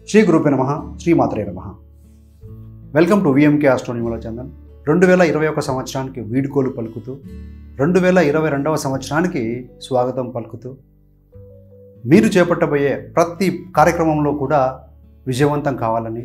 శ్రీ గురుపే నమ శ్రీ మాత్రే నమ వెల్కమ్ టు విఎంకే ఆస్ట్రోనిమల చందన్ రెండు వేల ఇరవై ఒక సంవత్సరానికి వీడుకోలు పలుకుతూ రెండు వేల ఇరవై రెండవ సంవత్సరానికి స్వాగతం పలుకుతూ మీరు చేపట్టబోయే ప్రతి కార్యక్రమంలో కూడా విజయవంతం కావాలని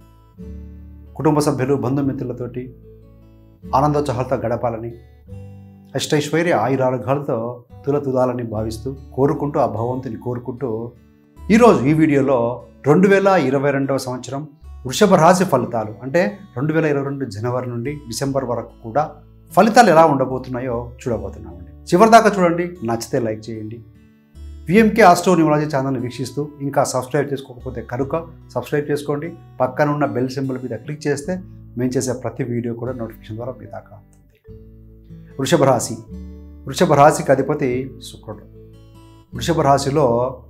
కుటుంబ సభ్యులు బంధుమిత్రులతోటి ఆనందోత్సాహాలతో గడపాలని అష్టైశ్వర్య ఆయురారోగ్యాలతో తులతుదాలని భావిస్తూ కోరుకుంటూ ఆ భగవంతుని కోరుకుంటూ ఈరోజు ఈ వీడియోలో రెండు వేల ఇరవై రెండవ సంవత్సరం వృషభ రాశి ఫలితాలు అంటే రెండు వేల ఇరవై రెండు జనవరి నుండి డిసెంబర్ వరకు కూడా ఫలితాలు ఎలా ఉండబోతున్నాయో చూడబోతున్నామండి చివరి దాకా చూడండి నచ్చితే లైక్ చేయండి విఎంకే ఆస్ట్రో న్యూమరాలజీ ఛానల్ని వీక్షిస్తూ ఇంకా సబ్స్క్రైబ్ చేసుకోకపోతే కనుక సబ్స్క్రైబ్ చేసుకోండి పక్కన ఉన్న బెల్ సింబల్ మీద క్లిక్ చేస్తే మేము చేసే ప్రతి వీడియో కూడా నోటిఫికేషన్ ద్వారా మీ దాకా అందుతుంది వృషభ రాశి వృషభ రాశికి అధిపతి శుక్రుడు వృషభ రాశిలో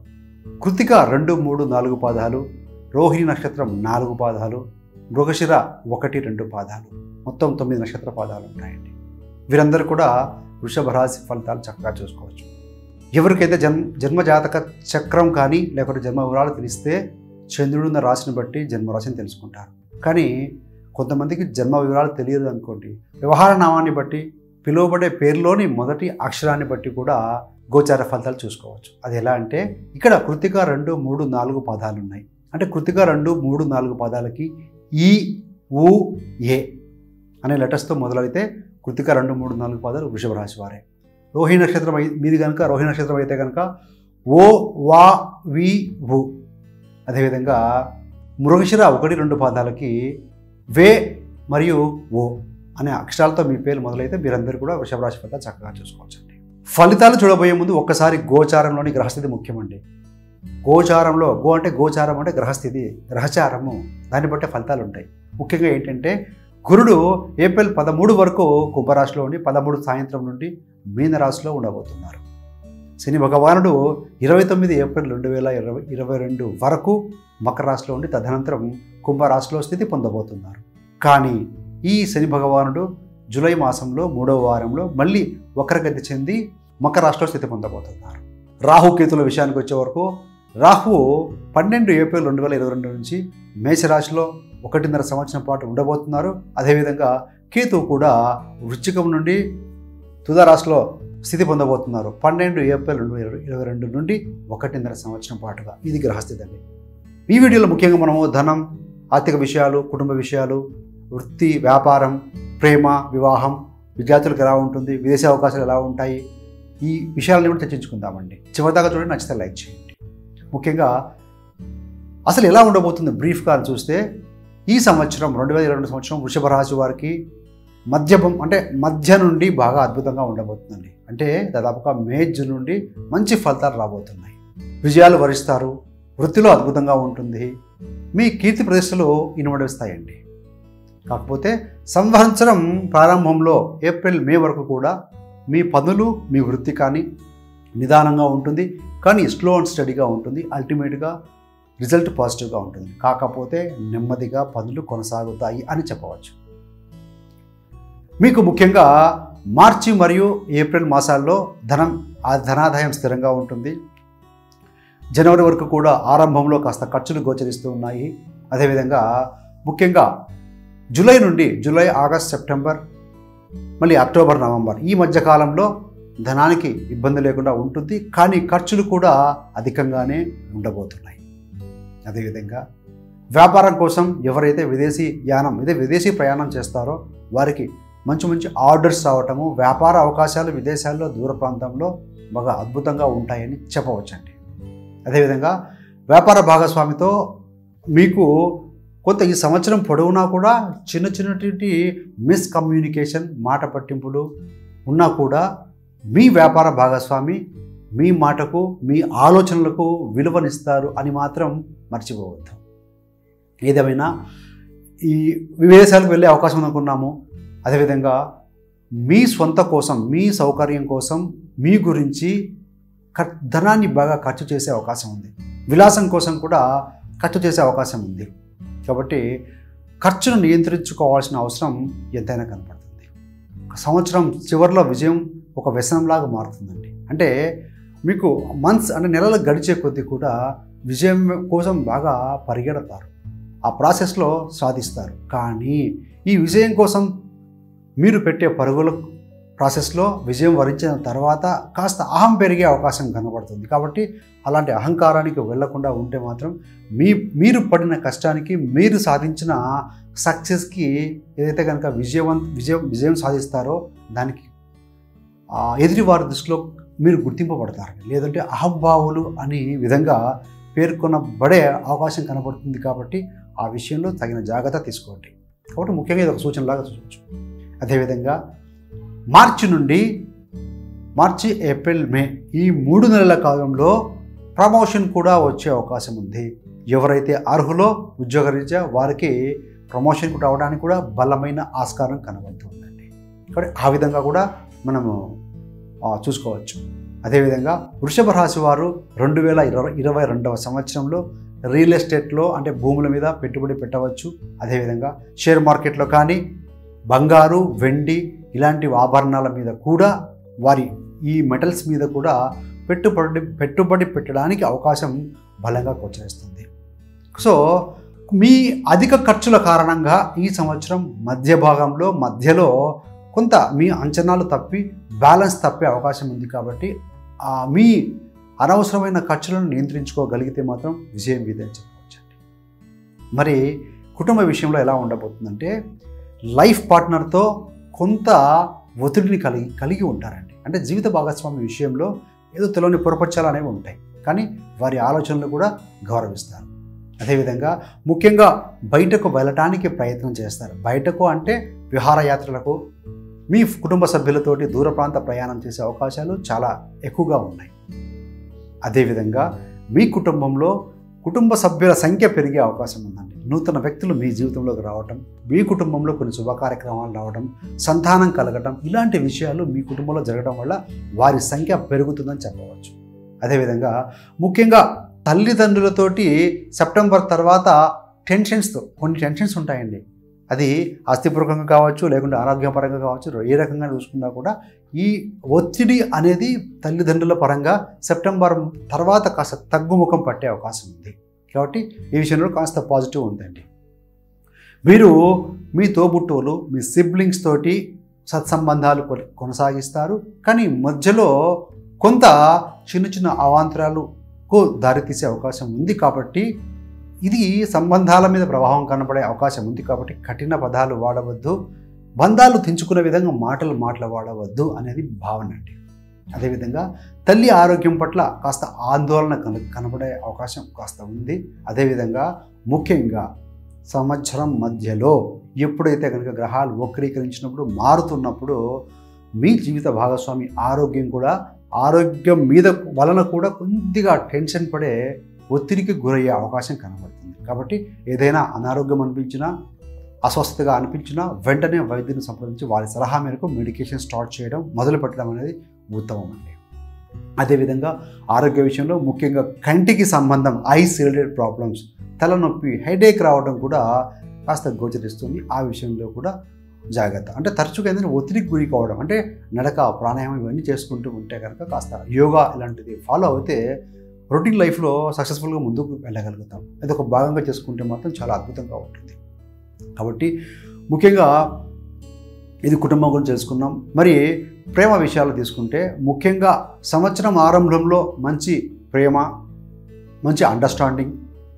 కృతిక రెండు మూడు నాలుగు పాదాలు రోహిణి నక్షత్రం నాలుగు పాదాలు మృగశిర ఒకటి రెండు పాదాలు మొత్తం తొమ్మిది నక్షత్ర పాదాలు ఉంటాయండి వీరందరూ కూడా వృషభ రాశి ఫలితాలు చక్కగా చూసుకోవచ్చు ఎవరికైతే జన్మ జన్మజాతక చక్రం కానీ లేకపోతే జన్మ వివరాలు తెలిస్తే చంద్రుడున్న రాశిని బట్టి జన్మరాశిని తెలుసుకుంటారు కానీ కొంతమందికి జన్మ వివరాలు తెలియదు అనుకోండి వ్యవహార నామాన్ని బట్టి పిలువబడే పేరులోని మొదటి అక్షరాన్ని బట్టి కూడా గోచార ఫలితాలు చూసుకోవచ్చు అది ఎలా అంటే ఇక్కడ కృతిక రెండు మూడు నాలుగు పాదాలు ఉన్నాయి అంటే కృతిక రెండు మూడు నాలుగు పాదాలకి ఈ ఊ ఏ అనే లెటర్స్తో మొదలైతే కృతిక రెండు మూడు నాలుగు పాదాలు వృషభ రాశి వారే రోహిణి నక్షత్రం అయి మీది కనుక రోహిణి నక్షత్రం అయితే కనుక ఓ వా వి వు అదేవిధంగా మృగశిర ఒకటి రెండు పాదాలకి వే మరియు ఓ అనే అక్షరాలతో మీ పేరు మొదలైతే మీరందరూ కూడా వృషభ రాశి ఫలితాలు చక్కగా చూసుకోవచ్చండి ఫలితాలు చూడబోయే ముందు ఒక్కసారి గోచారంలోని గ్రహస్థితి ముఖ్యమండి గోచారంలో గో అంటే గోచారం అంటే గ్రహస్థితి గ్రహచారము దాన్ని బట్టే ఫలితాలు ఉంటాయి ముఖ్యంగా ఏంటంటే గురుడు ఏప్రిల్ పదమూడు వరకు కుంభరాశిలో ఉండి పదమూడు సాయంత్రం నుండి మీనరాశిలో ఉండబోతున్నారు శని భగవానుడు ఇరవై తొమ్మిది ఏప్రిల్ రెండు వేల ఇరవై ఇరవై రెండు వరకు మకర రాశిలో ఉండి తదనంతరం కుంభరాశిలో స్థితి పొందబోతున్నారు కానీ ఈ శని భగవానుడు జూలై మాసంలో మూడవ వారంలో మళ్ళీ వక్రగతి చెంది మకర రాశిలో స్థితి పొందబోతున్నారు రాహుకేతుల విషయానికి వచ్చే వరకు రాహువు పన్నెండు ఏప్రిల్ రెండు వేల ఇరవై రెండు నుంచి మేషరాశిలో ఒకటిన్నర సంవత్సరం పాటు ఉండబోతున్నారు అదేవిధంగా కేతువు కూడా వృశ్చికం నుండి తులారాశిలో స్థితి పొందబోతున్నారు పన్నెండు ఏప్రిల్ రెండు వేల ఇరవై రెండు నుండి ఒకటిన్నర సంవత్సరం పాటుగా ఇది గ్రహస్థితి అండి ఈ వీడియోలో ముఖ్యంగా మనము ధనం ఆర్థిక విషయాలు కుటుంబ విషయాలు వృత్తి వ్యాపారం ప్రేమ వివాహం విద్యార్థులకు ఎలా ఉంటుంది విదేశీ అవకాశాలు ఎలా ఉంటాయి ఈ విషయాలను కూడా చర్చించుకుందామండి చివరిదాకా చూడండి నచ్చితే లైక్ చేయండి ముఖ్యంగా అసలు ఎలా ఉండబోతుంది బ్రీఫ్గా అని చూస్తే ఈ సంవత్సరం రెండు వేల ఇరవై రెండు సంవత్సరం వృషభ రాశి వారికి మధ్యభం అంటే మధ్య నుండి బాగా అద్భుతంగా ఉండబోతుందండి అంటే దాదాపుగా మే జూన్ నుండి మంచి ఫలితాలు రాబోతున్నాయి విజయాలు వరిస్తారు వృత్తిలో అద్భుతంగా ఉంటుంది మీ కీర్తి ప్రదర్శనలు ఇనుమడిస్తాయండి కాకపోతే సంవత్సరం ప్రారంభంలో ఏప్రిల్ మే వరకు కూడా మీ పనులు మీ వృత్తి కానీ నిదానంగా ఉంటుంది కానీ స్లో అండ్ స్టడీగా ఉంటుంది అల్టిమేట్గా రిజల్ట్ పాజిటివ్గా ఉంటుంది కాకపోతే నెమ్మదిగా పనులు కొనసాగుతాయి అని చెప్పవచ్చు మీకు ముఖ్యంగా మార్చి మరియు ఏప్రిల్ మాసాల్లో ధనం ఆ ధనాదాయం స్థిరంగా ఉంటుంది జనవరి వరకు కూడా ఆరంభంలో కాస్త ఖర్చులు గోచరిస్తూ ఉన్నాయి అదేవిధంగా ముఖ్యంగా జూలై నుండి జూలై ఆగస్ట్ సెప్టెంబర్ మళ్ళీ అక్టోబర్ నవంబర్ ఈ మధ్య కాలంలో ధనానికి ఇబ్బంది లేకుండా ఉంటుంది కానీ ఖర్చులు కూడా అధికంగానే ఉండబోతున్నాయి అదేవిధంగా వ్యాపారం కోసం ఎవరైతే విదేశీ యానం ఇదే విదేశీ ప్రయాణం చేస్తారో వారికి మంచి మంచి ఆర్డర్స్ రావటము వ్యాపార అవకాశాలు విదేశాల్లో దూర ప్రాంతంలో బాగా అద్భుతంగా ఉంటాయని చెప్పవచ్చండి అదేవిధంగా వ్యాపార భాగస్వామితో మీకు కొంత ఈ సంవత్సరం పొడవునా కూడా చిన్న చిన్నటువంటి మిస్కమ్యూనికేషన్ మాట పట్టింపులు ఉన్నా కూడా మీ వ్యాపార భాగస్వామి మీ మాటకు మీ ఆలోచనలకు విలువనిస్తారు అని మాత్రం మర్చిపోవద్దు ఏదేమైనా ఈ విదేశాలకు వెళ్ళే అవకాశం అనుకున్నాము అదేవిధంగా మీ సొంత కోసం మీ సౌకర్యం కోసం మీ గురించి ఖర్- ధనాన్ని బాగా ఖర్చు చేసే అవకాశం ఉంది విలాసం కోసం కూడా ఖర్చు చేసే అవకాశం ఉంది కాబట్టి ఖర్చును నియంత్రించుకోవాల్సిన అవసరం ఎంతైనా కనపడుతుంది ఒక సంవత్సరం చివరిలో విజయం ఒక వ్యసనంలాగా మారుతుందండి అంటే మీకు మంత్స్ అంటే నెలలు గడిచే కొద్దీ కూడా విజయం కోసం బాగా పరిగెడతారు ఆ ప్రాసెస్లో సాధిస్తారు కానీ ఈ విజయం కోసం మీరు పెట్టే పరుగుల ప్రాసెస్లో విజయం వరించిన తర్వాత కాస్త అహం పెరిగే అవకాశం కనబడుతుంది కాబట్టి అలాంటి అహంకారానికి వెళ్లకుండా ఉంటే మాత్రం మీ మీరు పడిన కష్టానికి మీరు సాధించిన సక్సెస్కి ఏదైతే కనుక విజయవంత విజయం విజయం సాధిస్తారో దానికి ఆ, ఎదుటి వారి దృష్టిలో మీరు గుర్తింపబడతారు లేదంటే అహంభావులు అనే విధంగా పేర్కొనబడే అవకాశం కనబడుతుంది కాబట్టి ఆ విషయంలో తగిన జాగ్రత్త తీసుకోండి కాబట్టి ముఖ్యంగా ఇది ఒక సూచనలాగా చూడవచ్చు అదేవిధంగా మార్చి నుండి మార్చి ఏప్రిల్ మే ఈ మూడు నెలల కాలంలో ప్రమోషన్ కూడా వచ్చే అవకాశం ఉంది ఎవరైతే అర్హులో ఉద్యోగరీత్యా వారికి ప్రమోషన్ కూడా రావడానికి కూడా బలమైన ఆస్కారం కనబడుతుందండి కాబట్టి ఆ విధంగా కూడా మనము ఆ, చూసుకోవచ్చు అదేవిధంగా వృషభ రాశి వారు రెండు వేల ఇరవై ఇరవై రెండవ సంవత్సరంలో రియల్ ఎస్టేట్లో అంటే భూముల మీద పెట్టుబడి పెట్టవచ్చు అదేవిధంగా షేర్ మార్కెట్లో కానీ బంగారు వెండి ఇలాంటి ఆభరణాల మీద కూడా వారి ఈ మెటల్స్ మీద కూడా పెట్టుబడి పెట్టుబడి పెట్టడానికి అవకాశం బలంగా గోచరిస్తుంది సో మీ అధిక ఖర్చుల కారణంగా ఈ సంవత్సరం మధ్య భాగంలో మధ్యలో కొంత మీ అంచనాలు తప్పి బ్యాలెన్స్ తప్పే అవకాశం ఉంది కాబట్టి ఆ మీ అనవసరమైన ఖర్చులను నియంత్రించుకోగలిగితే మాత్రం విజయం మీదే చెప్పవచ్చండి మరి కుటుంబ విషయంలో ఎలా ఉండబోతుందంటే లైఫ్ పార్ట్నర్తో కొంత ఒత్తిడిని కలిగి కలిగి ఉంటారండి అంటే జీవిత భాగస్వామి విషయంలో ఏదో తెలియని పొరపచ్చాలు అనేవి ఉంటాయి కానీ వారి ఆలోచనలు కూడా గౌరవిస్తారు అదేవిధంగా ముఖ్యంగా బయటకు వెళ్ళటానికి ప్రయత్నం చేస్తారు బయటకు అంటే విహారయాత్రలకు మీ కుటుంబ సభ్యులతోటి దూర ప్రాంత ప్రయాణం చేసే అవకాశాలు చాలా ఎక్కువగా ఉన్నాయి అదేవిధంగా మీ కుటుంబంలో కుటుంబ సభ్యుల సంఖ్య పెరిగే అవకాశం ఉందండి నూతన వ్యక్తులు మీ జీవితంలోకి రావటం మీ కుటుంబంలో కొన్ని శుభ కార్యక్రమాలు రావడం సంతానం కలగటం ఇలాంటి విషయాలు మీ కుటుంబంలో జరగడం వల్ల వారి సంఖ్య పెరుగుతుందని చెప్పవచ్చు అదేవిధంగా ముఖ్యంగా తల్లిదండ్రులతోటి సెప్టెంబర్ తర్వాత టెన్షన్స్తో కొన్ని టెన్షన్స్ ఉంటాయండి అది ఆస్తిపూర్వకంగా కావచ్చు లేకుంటే ఆరోగ్యపరంగా కావచ్చు ఏ రకంగా చూసుకున్నా కూడా ఈ ఒత్తిడి అనేది తల్లిదండ్రుల పరంగా సెప్టెంబర్ తర్వాత కాస్త తగ్గుముఖం పట్టే అవకాశం ఉంది కాబట్టి ఈ విషయంలో కాస్త పాజిటివ్ ఉందండి మీరు మీ తోబుట్టువులు మీ సిబ్లింగ్స్ తోటి సత్సంబంధాలు కొ- కొనసాగిస్తారు కానీ మధ్యలో కొంత చిన్న చిన్న అవాంతరాలకు దారితీసే అవకాశం ఉంది కాబట్టి ఇది సంబంధాల మీద ప్రభావం కనబడే అవకాశం ఉంది కాబట్టి కఠిన పదాలు వాడవద్దు బంధాలు తెంచుకునే విధంగా మాటలు మాట్లాడవద్దు అనేది భావన అండి అదేవిధంగా తల్లి ఆరోగ్యం పట్ల కాస్త ఆందోళన కన కనబడే అవకాశం కాస్త ఉంది అదేవిధంగా ముఖ్యంగా సంవత్సరం మధ్యలో ఎప్పుడైతే కనుక గ్రహాలు వక్రీకరించినప్పుడు మారుతున్నప్పుడు మీ జీవిత భాగస్వామి ఆరోగ్యం కూడా ఆరోగ్యం మీద వలన కూడా కొద్దిగా టెన్షన్ పడే ఒత్తిడికి గురయ్యే అవకాశం కనబడుతుంది కాబట్టి ఏదైనా అనారోగ్యం అనిపించినా అస్వస్థతగా అనిపించినా వెంటనే వైద్యుని సంప్రదించి వారి సలహా మేరకు మెడికేషన్ స్టార్ట్ చేయడం మొదలు పెట్టడం అనేది ఉత్తమం అండి అదేవిధంగా ఆరోగ్య విషయంలో ముఖ్యంగా కంటికి సంబంధం ఐస్ రిలేటెడ్ ప్రాబ్లమ్స్ తలనొప్పి హెడేక్ రావడం కూడా కాస్త గోచరిస్తుంది ఆ విషయంలో కూడా జాగ్రత్త అంటే తరచుగా ఏంటంటే ఒత్తిడికి గురి కావడం అంటే నడక ప్రాణాయామం ఇవన్నీ చేసుకుంటూ ఉంటే కనుక కాస్త యోగా ఇలాంటిది ఫాలో అయితే రొటీన్ లైఫ్లో సక్సెస్ఫుల్గా ముందుకు వెళ్ళగలుగుతాం అది ఒక భాగంగా చేసుకుంటే మాత్రం చాలా అద్భుతంగా ఉంటుంది కాబట్టి ముఖ్యంగా ఇది కుటుంబం గురించి తెలుసుకున్నాం మరి ప్రేమ విషయాలు తీసుకుంటే ముఖ్యంగా సంవత్సరం ఆరంభంలో మంచి ప్రేమ మంచి అండర్స్టాండింగ్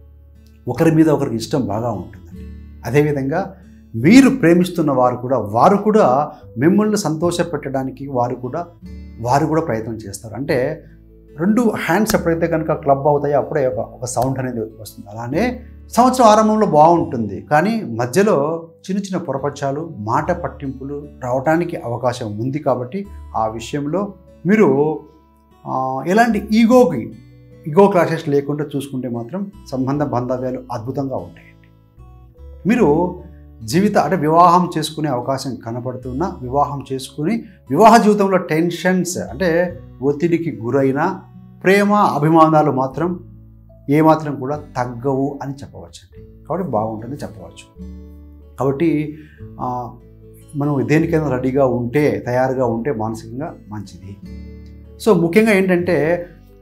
ఒకరి మీద ఒకరికి ఇష్టం బాగా ఉంటుందండి అదేవిధంగా మీరు ప్రేమిస్తున్న వారు కూడా వారు కూడా మిమ్మల్ని సంతోషపెట్టడానికి వారు కూడా వారు కూడా ప్రయత్నం చేస్తారు అంటే రెండు హ్యాండ్స్ ఎప్పుడైతే కనుక క్లబ్ అవుతాయో అప్పుడే ఒక ఒక సౌండ్ అనేది వస్తుంది అలానే సంవత్సరం ఆరంభంలో బాగుంటుంది కానీ మధ్యలో చిన్న చిన్న పొరపచ్చాలు మాట పట్టింపులు రావడానికి అవకాశం ఉంది కాబట్టి ఆ విషయంలో మీరు ఆ, ఎలాంటి ఈగోకి ఈగో క్లాషెస్ లేకుండా చూసుకుంటే మాత్రం సంబంధ బాంధవ్యాలు అద్భుతంగా ఉంటాయండి మీరు జీవిత అంటే వివాహం చేసుకునే అవకాశం కనపడుతున్నా వివాహం చేసుకుని వివాహ జీవితంలో టెన్షన్స్ అంటే ఒత్తిడికి గురైన ప్రేమ అభిమానాలు మాత్రం ఏమాత్రం కూడా తగ్గవు అని చెప్పవచ్చండి కాబట్టి బాగుంటుంది చెప్పవచ్చు కాబట్టి ఆ, మనం దేనికైనా రెడీగా ఉంటే తయారుగా ఉంటే మానసికంగా మంచిది సో ముఖ్యంగా ఏంటంటే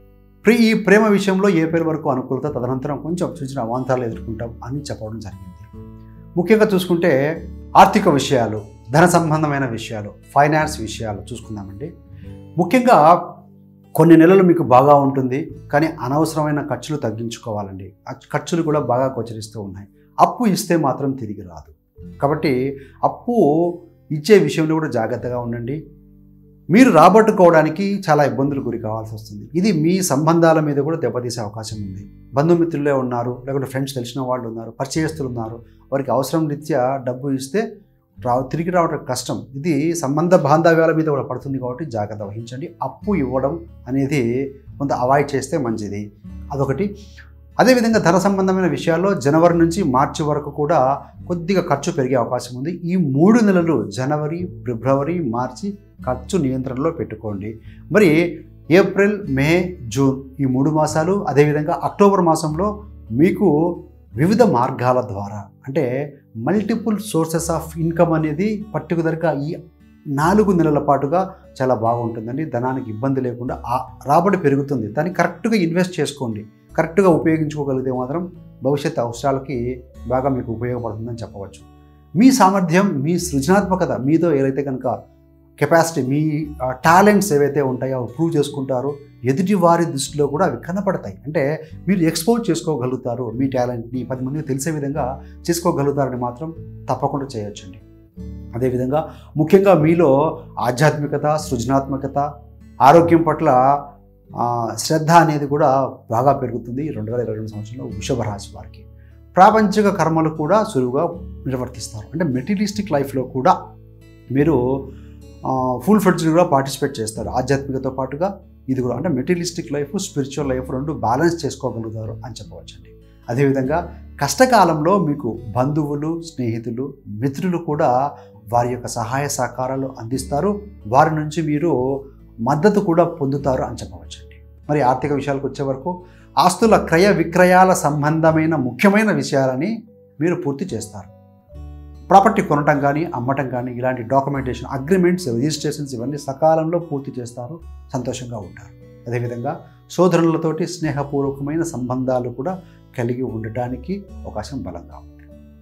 ప్రే ఈ ప్రేమ విషయంలో ఏప్రిల్ వరకు అనుకూలత తదనంతరం కొంచెం చిన్న చిన్న అవాంతరాలు ఎదుర్కొంటాం అని చెప్పడం జరిగింది ముఖ్యంగా చూసుకుంటే ఆర్థిక విషయాలు ధన సంబంధమైన విషయాలు ఫైనాన్స్ విషయాలు చూసుకుందామండి ముఖ్యంగా కొన్ని నెలలు మీకు బాగా ఉంటుంది కానీ అనవసరమైన ఖర్చులు తగ్గించుకోవాలండి ఆ ఖర్చులు కూడా బాగా గోచరిస్తూ ఉన్నాయి అప్పు ఇస్తే మాత్రం తిరిగి రాదు కాబట్టి అప్పు ఇచ్చే విషయంలో కూడా జాగ్రత్తగా ఉండండి మీరు రాబట్టుకోవడానికి చాలా ఇబ్బందులు గురి కావాల్సి వస్తుంది ఇది మీ సంబంధాల మీద కూడా దెబ్బతీసే అవకాశం ఉంది బంధుమిత్రులే ఉన్నారు లేకుంటే ఫ్రెండ్స్ తెలిసిన వాళ్ళు ఉన్నారు పరిచయస్తులు ఉన్నారు వారికి అవసరం రీత్యా డబ్బు ఇస్తే రా తిరిగి రావడం కష్టం ఇది సంబంధ బాంధవ్యాల మీద కూడా పడుతుంది కాబట్టి జాగ్రత్త వహించండి అప్పు ఇవ్వడం అనేది కొంత అవాయిడ్ చేస్తే మంచిది అదొకటి అదేవిధంగా ధన సంబంధమైన విషయాల్లో జనవరి నుంచి మార్చి వరకు కూడా కొద్దిగా ఖర్చు పెరిగే అవకాశం ఉంది ఈ మూడు నెలలు జనవరి ఫిబ్రవరి మార్చి ఖర్చు నియంత్రణలో పెట్టుకోండి మరి ఏప్రిల్ మే జూన్ ఈ మూడు మాసాలు అదేవిధంగా అక్టోబర్ మాసంలో మీకు వివిధ మార్గాల ద్వారా అంటే మల్టిపుల్ సోర్సెస్ ఆఫ్ ఇన్కమ్ అనేది పర్టికులర్గా ఈ నాలుగు నెలల పాటుగా చాలా బాగుంటుందండి ధనానికి ఇబ్బంది లేకుండా ఆ రాబడి పెరుగుతుంది దాన్ని కరెక్ట్గా ఇన్వెస్ట్ చేసుకోండి కరెక్ట్గా ఉపయోగించుకోగలిగితే మాత్రం భవిష్యత్ అవసరాలకి బాగా మీకు ఉపయోగపడుతుందని చెప్పవచ్చు మీ సామర్థ్యం మీ సృజనాత్మకత మీతో ఏదైతే కనుక కెపాసిటీ మీ టాలెంట్స్ ఏవైతే ఉంటాయో అవి ప్రూవ్ చేసుకుంటారో ఎదుటి వారి దృష్టిలో కూడా అవి కనపడతాయి అంటే మీరు ఎక్స్పోజ్ చేసుకోగలుగుతారు మీ టాలెంట్ని పది మందికి తెలిసే విధంగా చేసుకోగలుగుతారని మాత్రం తప్పకుండా చేయొచ్చండి అదేవిధంగా ముఖ్యంగా మీలో ఆధ్యాత్మికత సృజనాత్మకత ఆరోగ్యం పట్ల ఆ, శ్రద్ధ అనేది కూడా బాగా పెరుగుతుంది రెండు వేల ఇరవై రెండు సంవత్సరంలో వృషభ రాశి వారికి ప్రాపంచిక కర్మలు కూడా సులువుగా నిర్వర్తిస్తారు అంటే మెటీరియలిస్టిక్ లైఫ్లో కూడా మీరు ఫుల్ ఫ్లెడ్జ్డ్ కూడా పార్టిసిపేట్ చేస్తారు ఆధ్యాత్మికతో పాటుగా ఇది కూడా అంటే మెటీరియలిస్టిక్ లైఫ్ స్పిరిచువల్ లైఫ్ రెండు బ్యాలెన్స్ చేసుకోగలుగుతారు అని చెప్పవచ్చండి అదేవిధంగా కష్టకాలంలో మీకు బంధువులు స్నేహితులు మిత్రులు కూడా వారి యొక్క సహాయ సహకారాలు అందిస్తారు వారి నుంచి మీరు మద్దతు కూడా పొందుతారు అని చెప్పవచ్చండి మరి ఆర్థిక విషయాలకు వచ్చే వరకు ఆస్తుల క్రయ విక్రయాల సంబంధమైన ముఖ్యమైన విషయాలని మీరు పూర్తి చేస్తారు ప్రాపర్టీ కొనటం కానీ అమ్మటం కానీ ఇలాంటి డాక్యుమెంటేషన్ అగ్రిమెంట్స్ రిజిస్ట్రేషన్స్ ఇవన్నీ సకాలంలో పూర్తి చేస్తారు సంతోషంగా ఉంటారు అదేవిధంగా సోదరులతోటి స్నేహపూర్వకమైన సంబంధాలు కూడా కలిగి ఉండటానికి అవకాశం బలంగా ఉంది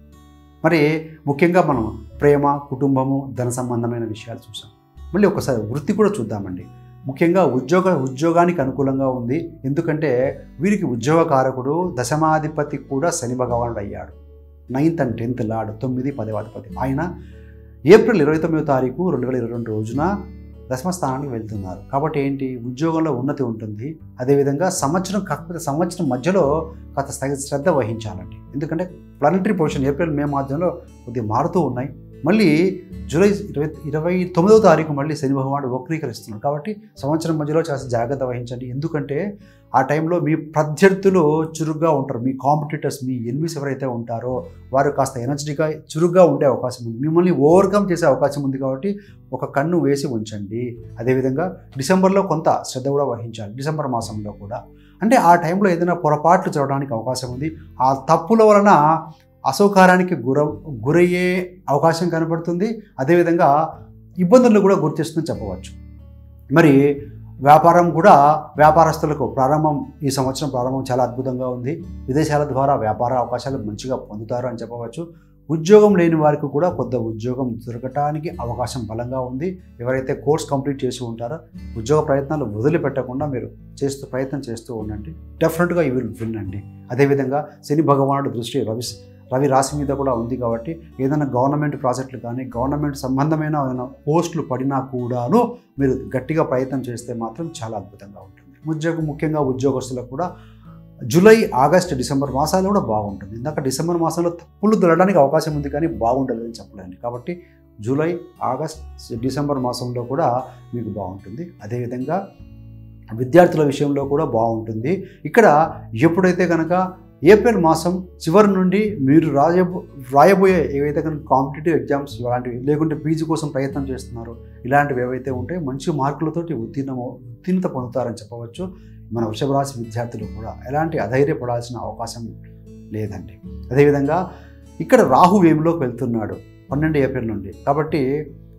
మరి ముఖ్యంగా మనం ప్రేమ కుటుంబము ధన సంబంధమైన విషయాలు చూసాం మళ్ళీ ఒకసారి వృత్తి కూడా చూద్దామండి ముఖ్యంగా ఉద్యోగ ఉద్యోగానికి అనుకూలంగా ఉంది ఎందుకంటే వీరికి ఉద్యోగకారకుడు దశమాధిపతి కూడా శని భగవానుడు అయ్యాడు నైన్త్ అండ్ టెన్త్ లార్డ్ తొమ్మిది పదవ అధిపతి ఆయన ఏప్రిల్ ఇరవై తొమ్మిదో తారీఖు రెండు వేల ఇరవై రెండు రోజున దశమ స్థానానికి వెళ్తున్నారు కాబట్టి ఏంటి ఉద్యోగంలో ఉన్నతి ఉంటుంది అదేవిధంగా సంవత్సరం కాకపోతే సంవత్సరం మధ్యలో కాస్త తగిన శ్రద్ధ వహించాలండి ఎందుకంటే ప్లానటరీ పొజిషన్ ఏప్రిల్ మే మాధ్యంలో కొద్దిగా మారుతూ ఉన్నాయి మళ్ళీ జూలై ఇరవై ఇరవై తొమ్మిదవ తారీఖు మళ్ళీ శని భగవానుడు వక్రీకరిస్తున్నాడు కాబట్టి సంవత్సరం మధ్యలో చాలా జాగ్రత్త వహించండి ఎందుకంటే ఆ టైంలో మీ ప్రత్యర్థులు చురుగ్గా ఉంటారు మీ కాంపిటీటర్స్ మీ ఎనిమిస్ ఎవరైతే ఉంటారో వారు కాస్త ఎనర్జెటిక్గా చురుగ్గా ఉండే అవకాశం ఉంది మిమ్మల్ని ఓవర్కమ్ చేసే అవకాశం ఉంది కాబట్టి ఒక కన్ను వేసి ఉంచండి అదేవిధంగా డిసెంబర్లో కొంత శ్రద్ధ కూడా వహించాలి డిసెంబర్ మాసంలో కూడా అంటే ఆ టైంలో ఏదైనా పొరపాట్లు జరగడానికి అవకాశం ఉంది ఆ తప్పుల వలన అసౌకారానికి గుర గురయ్యే అవకాశం కనబడుతుంది అదేవిధంగా ఇబ్బందులను కూడా గుర్తిస్తుందని చెప్పవచ్చు మరి వ్యాపారం కూడా వ్యాపారస్తులకు ప్రారంభం ఈ సంవత్సరం ప్రారంభం చాలా అద్భుతంగా ఉంది విదేశాల ద్వారా వ్యాపార అవకాశాలు మంచిగా పొందుతారు అని చెప్పవచ్చు ఉద్యోగం లేని వారికి కూడా కొత్త ఉద్యోగం దొరకటానికి అవకాశం బలంగా ఉంది ఎవరైతే కోర్స్ కంప్లీట్ చేసి ఉంటారో ఉద్యోగ ప్రయత్నాలు వదిలిపెట్టకుండా మీరు చేస్తూ ప్రయత్నం చేస్తూ ఉండండి డెఫినెట్గా ఈ విల్ విన్ అండి అదేవిధంగా శని భగవానుడు దృష్టి రవి రవి రాశి మీద కూడా ఉంది కాబట్టి ఏదైనా గవర్నమెంట్ ప్రాజెక్టులు కానీ గవర్నమెంట్ సంబంధమైన ఏదైనా పోస్టులు పడినా కూడాను మీరు గట్టిగా ప్రయత్నం చేస్తే మాత్రం చాలా అద్భుతంగా ఉంటుంది ఉద్యోగం ముఖ్యంగా ఉద్యోగస్తులకు కూడా జూలై ఆగస్ట్ డిసెంబర్ మాసాలు కూడా బాగుంటుంది ఇందాక డిసెంబర్ మాసంలో తప్పులు దొరకడానికి అవకాశం ఉంది కానీ బాగుంటుంది అని చెప్పలేండి కాబట్టి జూలై ఆగస్ట్ డిసెంబర్ మాసంలో కూడా మీకు బాగుంటుంది అదేవిధంగా విద్యార్థుల విషయంలో కూడా బాగుంటుంది ఇక్కడ ఎప్పుడైతే కనుక ఏప్రిల్ మాసం చివరి నుండి మీరు రాయబో రాయబోయే ఏవైతే కనుక కాంపిటేటివ్ ఎగ్జామ్స్ ఇలాంటివి లేకుంటే పీజీ కోసం ప్రయత్నం చేస్తున్నారో ఇలాంటివి ఏవైతే ఉంటాయో మంచి మార్కులతోటి ఉత్తీర్ణ ఉత్తీర్ణత పొందుతారని చెప్పవచ్చు మన వృషభ రాశి విద్యార్థులు కూడా ఎలాంటి అధైర్యపడాల్సిన అవకాశం లేదండి అదేవిధంగా ఇక్కడ రాహు వేమిలోకి వెళ్తున్నాడు పన్నెండు ఏప్రిల్ నుండి కాబట్టి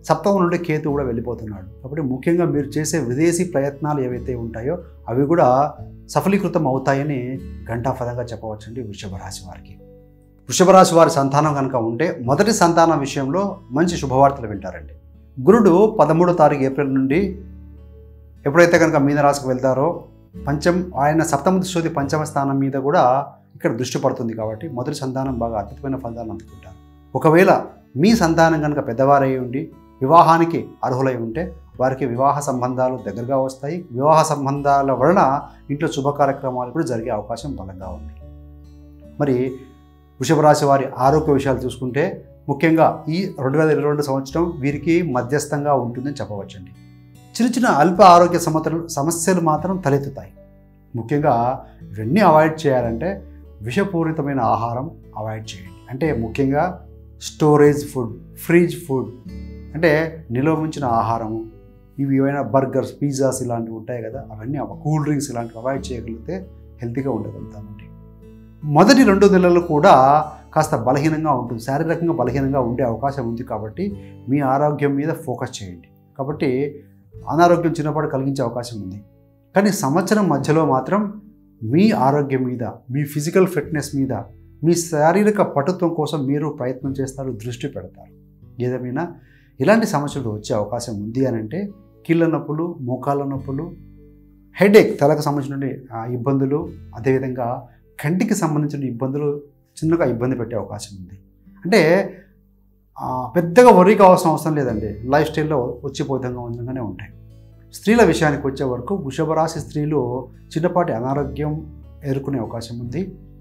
సప్తమం నుండి కేతు కూడా వెళ్ళిపోతున్నాడు కాబట్టి ముఖ్యంగా మీరు చేసే విదేశీ ప్రయత్నాలు ఏవైతే ఉంటాయో అవి కూడా సఫలీకృతం అవుతాయని ఘంటాపదంగా చెప్పవచ్చండి వృషభ రాశి వారికి వృషభ రాశి వారి సంతానం కనుక ఉంటే మొదటి సంతానం విషయంలో మంచి శుభవార్తలు వింటారండి గురుడు పదమూడో తారీఖు ఏప్రిల్ నుండి ఎప్పుడైతే కనుక మీనరాశికి వెళ్తారో పంచం ఆయన సప్తమ దృష్టి పంచమ స్థానం మీద కూడా ఇక్కడ దృష్టి పడుతుంది కాబట్టి మొదటి సంతానం బాగా అద్భుతమైన ఫలితాలను అందుకుంటారు ఒకవేళ మీ సంతానం కనుక పెద్దవారై ఉండి వివాహానికి అర్హులై ఉంటే వారికి వివాహ సంబంధాలు దగ్గరగా వస్తాయి వివాహ సంబంధాల వలన ఇంట్లో శుభ కార్యక్రమాలు కూడా జరిగే అవకాశం బలంగా ఉంది మరి వృషభ రాశి వారి ఆరోగ్య విషయాలు చూసుకుంటే ముఖ్యంగా ఈ రెండు వేల ఇరవై రెండు సంవత్సరం వీరికి మధ్యస్థంగా ఉంటుందని చెప్పవచ్చండి చిన్న చిన్న అల్ప ఆరోగ్య సమస్యలు సమస్యలు మాత్రం తలెత్తుతాయి ముఖ్యంగా ఇవన్నీ అవాయిడ్ చేయాలంటే విషపూరితమైన ఆహారం అవాయిడ్ చేయండి అంటే ముఖ్యంగా స్టోరేజ్ ఫుడ్ ఫ్రిడ్జ్ ఫుడ్ అంటే నిల్వ ఉంచిన ఆహారము ఇవి ఏవైనా బర్గర్స్ పిజ్జాస్ ఇలాంటివి ఉంటాయి కదా అవన్నీ అవ- కూల్ డ్రింక్స్ ఇలాంటివి అవాయిడ్ చేయగలిగితే హెల్తీగా ఉండగలుగుతామండి మొదటి రెండు నెలలు కూడా కాస్త బలహీనంగా ఉంటుంది శారీరకంగా బలహీనంగా ఉండే అవకాశం ఉంది కాబట్టి మీ ఆరోగ్యం మీద ఫోకస్ చేయండి కాబట్టి అనారోగ్యం చిన్నపాటు కలిగించే అవకాశం ఉంది కానీ సంవత్సరం మధ్యలో మాత్రం మీ ఆరోగ్యం మీద మీ ఫిజికల్ ఫిట్నెస్ మీద మీ శారీరక పటుత్వం కోసం మీరు ప్రయత్నం చేస్తారు దృష్టి పెడతారు ఏదేమైనా ఇలాంటి సమస్యలు వచ్చే అవకాశం ఉంది అని అంటే కీళ్ళ నొప్పులు మోకాళ్ళ నొప్పులు హెడేక్ తలకు సంబంధించిన ఆ, ఇబ్బందులు అదేవిధంగా కంటికి సంబంధించిన ఇబ్బందులు చిన్నగా ఇబ్బంది పెట్టే అవకాశం ఉంది అంటే ఆ, పెద్దగా వరి కావాల్సిన అవసరం లేదండి లైఫ్ స్టైల్లో వచ్చిపోతంగా ఉందంగానే ఉంటాయి స్త్రీల విషయానికి వచ్చే వరకు వృషభ రాశి స్త్రీలు చిన్నపాటి అనారోగ్యం ఎదుర్కొనే అవకాశం ఉంది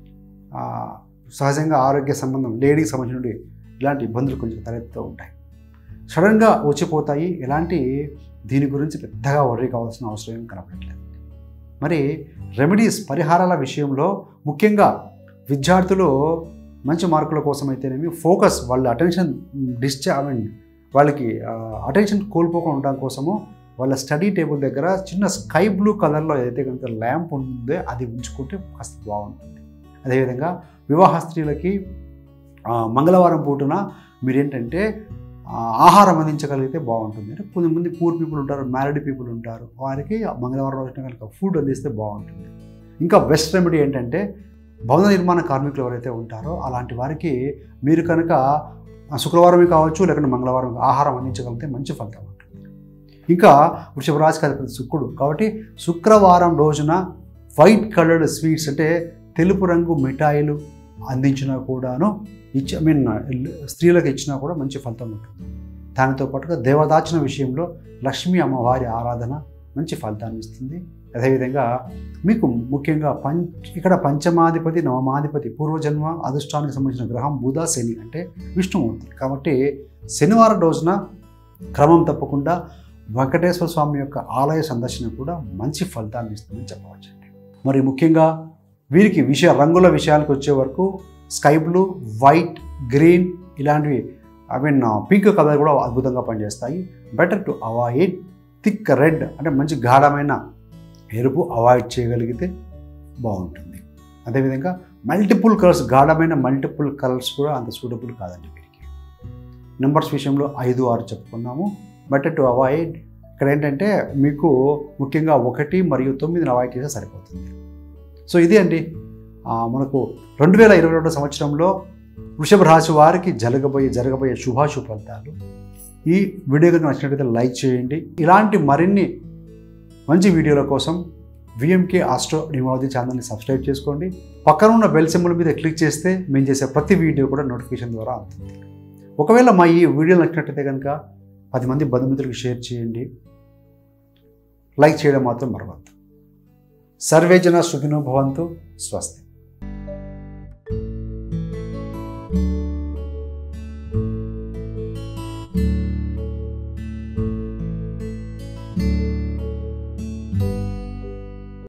ఆ, సహజంగా ఆరోగ్య సంబంధం లేడీకి సంబంధించిన ఇలాంటి ఇబ్బందులు కొంచెం తలెత్తుతూ ఉంటాయి సడన్గా వచ్చిపోతాయి ఎలాంటి దీని గురించి పెద్దగా వర్రీ కావాల్సిన అవసరం ఏం కనపడట్లేదు మరి రెమెడీస్ పరిహారాల విషయంలో ముఖ్యంగా విద్యార్థులు మంచి మార్కుల కోసం అయితేనేమి ఫోకస్ వాళ్ళ అటెన్షన్ డిస్చా ఐ మీన్ వాళ్ళకి అటెన్షన్ కోల్పోకుండా ఉండడం కోసము వాళ్ళ స్టడీ టేబుల్ దగ్గర చిన్న స్కై బ్లూ కలర్లో ఏదైతే కనుక ల్యాంప్ ఉంటుందో అది ఉంచుకుంటే కాస్త బాగుంటుంది అదేవిధంగా వివాహ స్త్రీలకి ఆ, మంగళవారం పూటన మీరేంటంటే ఆ, ఆహారం అందించగలిగితే బాగుంటుంది అంటే కొంతమంది పూర్ పీపుల్ ఉంటారు మ్యారీడ్ పీపుల్ ఉంటారు వారికి మంగళవారం రోజున కనుక ఫుడ్ అందిస్తే బాగుంటుంది ఇంకా బెస్ట్ రెమెడీ ఏంటంటే భవన నిర్మాణ కార్మికులు ఎవరైతే ఉంటారో అలాంటి వారికి మీరు కనుక ఆ, శుక్రవారమే కావచ్చు లేకుంటే మంగళవారం ఆహారం అందించగలిగితే మంచి ఫలితం ఉంటుంది ఇంకా వృషభ రాశికి అధిపతి శుక్రుడు కాబట్టి శుక్రవారం రోజున వైట్ కలర్డ్ స్వీట్స్ అంటే తెలుపు రంగు మిఠాయిలు అందించినా కూడాను ఇచ్చి ఐ మీన్ స్త్రీలకు ఇచ్చినా కూడా మంచి ఫలితం ఉంటుంది దానితో పాటుగా దేవదాచన విషయంలో లక్ష్మీ అమ్మవారి ఆరాధన మంచి ఫలితాన్ని ఇస్తుంది అదేవిధంగా మీకు ముఖ్యంగా పంచ ఇక్కడ పంచమాధిపతి నవమాధిపతి పూర్వజన్మ అదృష్టానికి సంబంధించిన గ్రహం బుధ శని అంటే విష్ణుమూర్తి కాబట్టి శనివారం రోజున క్రమం తప్పకుండా వెంకటేశ్వర స్వామి యొక్క ఆలయ సందర్శన కూడా మంచి ఫలితాన్ని ఇస్తుందని చెప్పవచ్చండి మరి ముఖ్యంగా వీరికి విషయ రంగుల విషయానికి వచ్చే వరకు స్కై బ్లూ వైట్ గ్రీన్ ఇలాంటివి ఐ మీన్ పింక్ కలర్ కూడా అద్భుతంగా పనిచేస్తాయి better to avoid thick red అంటే మంచి గాఢమైన ఎరుపు అవాయిడ్ చేయగలిగితే బాగుంటుంది అదేవిధంగా మల్టిపుల్ కలర్స్ గాఢమైన మల్టిపుల్ కలర్స్ కూడా అంత సూటబుల్ కాదండి వీరికి నెంబర్స్ విషయంలో ఐదు ఆరు చెప్పుకున్నాము బెటర్ టు అవాయిడ్ ఇక్కడ ఏంటంటే మీకు ముఖ్యంగా ఒకటి మరియు తొమ్మిదిని అవాయిడ్ చేస్తే సరిపోతుంది సో ఇది అండి ఆ, మనకు రెండు వేల ఇరవై రెండు సంవత్సరంలో వృషభ రాశి వారికి జరగబోయే జరగబోయే శుభాశుభ ఫలితాలు ఈ వీడియో కనుక నచ్చినట్లయితే లైక్ చేయండి ఇలాంటి మరిన్ని మంచి వీడియోల కోసం విఎంకే ఆస్ట్రో న్యూమాలజీ ఛానల్ని సబ్స్క్రైబ్ చేసుకోండి పక్కన ఉన్న బెల్ సింబల్ మీద క్లిక్ చేస్తే మేము చేసే ప్రతి వీడియో కూడా నోటిఫికేషన్ ద్వారా అందుతుంది ఒకవేళ మా ఈ వీడియో నచ్చినట్లయితే కనుక పది మంది బంధుమిత్రులకు షేర్ చేయండి లైక్ చేయడం మాత్రం మరవద్దు సర్వే జన సుఖినో భవంతు స్వస్తి